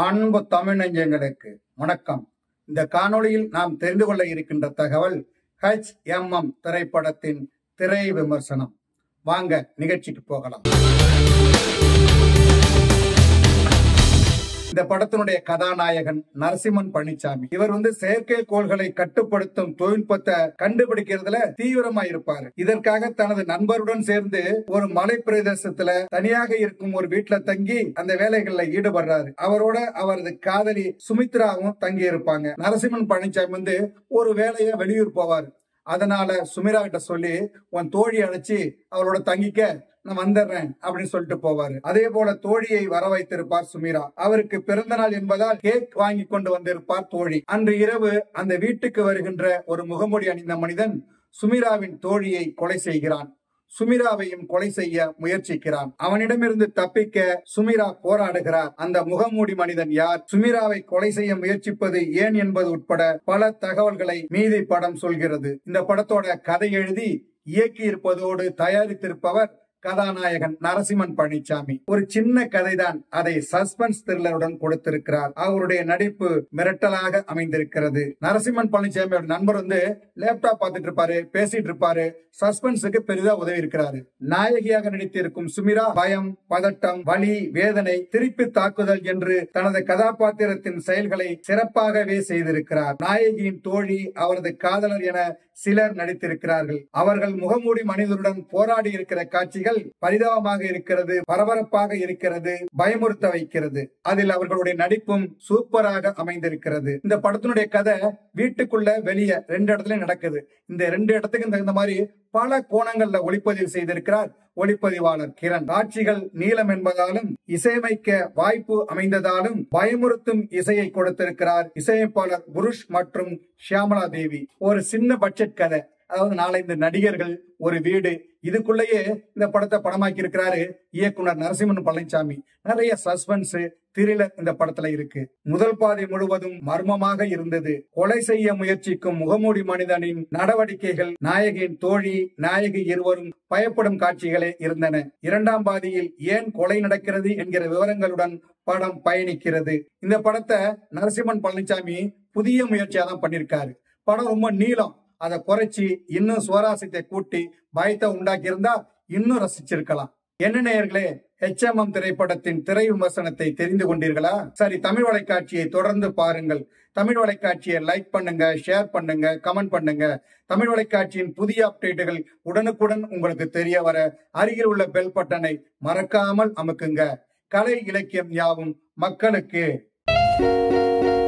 அன்பு தமிழ் நெஞ்சங்களுக்கு வணக்கம் இந்த காணொளியில் நாம் தெரிந்து கொள்ள இருக்கின்ற தகவல் ஹெச் எம் எம் திரைப்படத்தின் திரை விமர்சனம் வாங்க நிகழ்ச்சிக்கு போகலாம் இந்த படத்தினுடைய கதாநாயகன் நரசிம்மன் பழனிசாமி இவர் வந்து செயற்கைக்கோள்களை கட்டுப்படுத்தும் தொழில்நுட்பத்தை கண்டுபிடிக்கிறதுல தீவிரமா இருப்பாரு இதற்காக தனது நண்பருடன் சேர்ந்து ஒரு மலை பிரதேசத்துல தனியாக இருக்கும் ஒரு வீட்டுல தங்கி அந்த வேலைகள்ல ஈடுபடுறாரு அவரோட அவரது காதலி சுமித்ராவும் தங்கி இருப்பாங்க நரசிம்மன் பழனிசாமி வந்து ஒரு வேலைய வெளியூர் போவார் அதனால சுமிரா கிட்ட சொல்லி உன் தோழி அழைச்சி அவளோட தங்கிக்க நான் வந்துடுறேன் அப்படின்னு சொல்லிட்டு போவாரு அதே போல தோழியை வர வைத்திருப்பார் சுமீரா அவருக்கு பிறந்த நாள் என்பதால் கேக் வாங்கி கொண்டு வந்திருப்பார் தோழி அன்று இரவு அந்த வீட்டுக்கு வருகின்ற ஒரு முகமூடி அணிந்த மனிதன் சுமீராவின் தோழியை கொலை செய்கிறான் சுமிராவையும் கொலை செய்ய முயற்சிக்கிறான் அவனிடமிருந்து தப்பிக்க சுமிரா போராடுகிறார் அந்த முகமூடி மனிதன் யார் சுமிராவை கொலை செய்ய முயற்சிப்பது ஏன் என்பது உட்பட பல தகவல்களை மீதி படம் சொல்கிறது இந்த படத்தோட கதை எழுதி இயக்கி இருப்பதோடு தயாரித்திருப்பவர் கதாநாயகன் நரசிம்மன் பழனிசாமி ஒரு சின்ன கதைதான் அதை சஸ்பென்ஸ் த்ரில்லருடன் கொடுத்திருக்கிறார் அவருடைய நடிப்பு மிரட்டலாக அமைந்திருக்கிறது நரசிம்மன் பழனிசாமியோட நண்பர் வந்து லேப்டாப் பார்த்துட்டு இருப்பாரு பேசிட்டு இருப்பாரு சஸ்பென்ஸுக்கு பெரிதா உதவி இருக்கிறாரு நாயகியாக நடித்திருக்கும் சுமிரா பயம் பதட்டம் வலி வேதனை திருப்பி தாக்குதல் என்று தனது கதாபாத்திரத்தின் செயல்களை சிறப்பாகவே செய்திருக்கிறார் நாயகியின் தோழி அவரது காதலர் என சிலர் நடித்திருக்கிறார்கள் அவர்கள் முகமூடி மனிதருடன் போராடி இருக்கிற காட்சிகள் பரிதாபமாக இருக்கிறது பரபரப்பாக இருக்கிறது பயமுறுத்த வைக்கிறது அதில் அவர்களுடைய நடிப்பும் சூப்பராக அமைந்திருக்கிறது இந்த படத்தினுடைய கதை வீட்டுக்குள்ள வெளியே ரெண்டு இடத்துல நடக்குது இந்த ரெண்டு இடத்துக்கு தகுந்த மாதிரி பல கோணங்கள்ல ஒளிப்பதிவு செய்திருக்கிறார் ஒளிப்பதிவாளர் கிரண் காட்சிகள் நீளம் என்பதாலும் இசையமைக்க வாய்ப்பு அமைந்ததாலும் பயமுறுத்தும் இசையை கொடுத்திருக்கிறார் இசையமைப்பாளர் புருஷ் மற்றும் ஷியாமலா தேவி ஒரு சின்ன பட்ஜெட் கதை அதாவது நாலஞ்சு நடிகர்கள் ஒரு வீடு இதுக்குள்ளேயே இந்த படத்தை படமாக்கி இருக்கிறாரு இயக்குனர் நரசிம்மன் பழனிசாமி நிறைய சஸ்பென்ஸ் த்ரில்லர் இந்த படத்துல இருக்கு முதல் பாதை முழுவதும் மர்மமாக இருந்தது கொலை செய்ய முயற்சிக்கும் முகமூடி மனிதனின் நடவடிக்கைகள் நாயகியின் தோழி நாயகி இருவரும் பயப்படும் காட்சிகளே இருந்தன இரண்டாம் பாதியில் ஏன் கொலை நடக்கிறது என்கிற விவரங்களுடன் படம் பயணிக்கிறது இந்த படத்தை நரசிம்மன் பழனிசாமி புதிய முயற்சியா தான் பண்ணிருக்காரு படம் ரொம்ப நீளம் அதை குறைச்சி இன்னும் சுவராசியத்தை கூட்டி பயத்தை உண்டாக்கி இருந்தா இன்னும் ரசிச்சிருக்கலாம் என்ன நேயர்களே எச்எம்எம் திரைப்படத்தின் திரை விமர்சனத்தை தெரிந்து கொண்டீர்களா சரி தமிழ் வலைக்காட்சியை தொடர்ந்து பாருங்கள் தமிழ் வலைக்காட்சியை லைக் பண்ணுங்க ஷேர் பண்ணுங்க கமெண்ட் பண்ணுங்க தமிழ் வலைக்காட்சியின் புதிய அப்டேட்டுகள் உடனுக்குடன் உங்களுக்கு தெரிய வர அருகில் உள்ள பெல் பட்டனை மறக்காமல் அமுக்குங்க கலை இலக்கியம் யாவும் மக்களுக்கு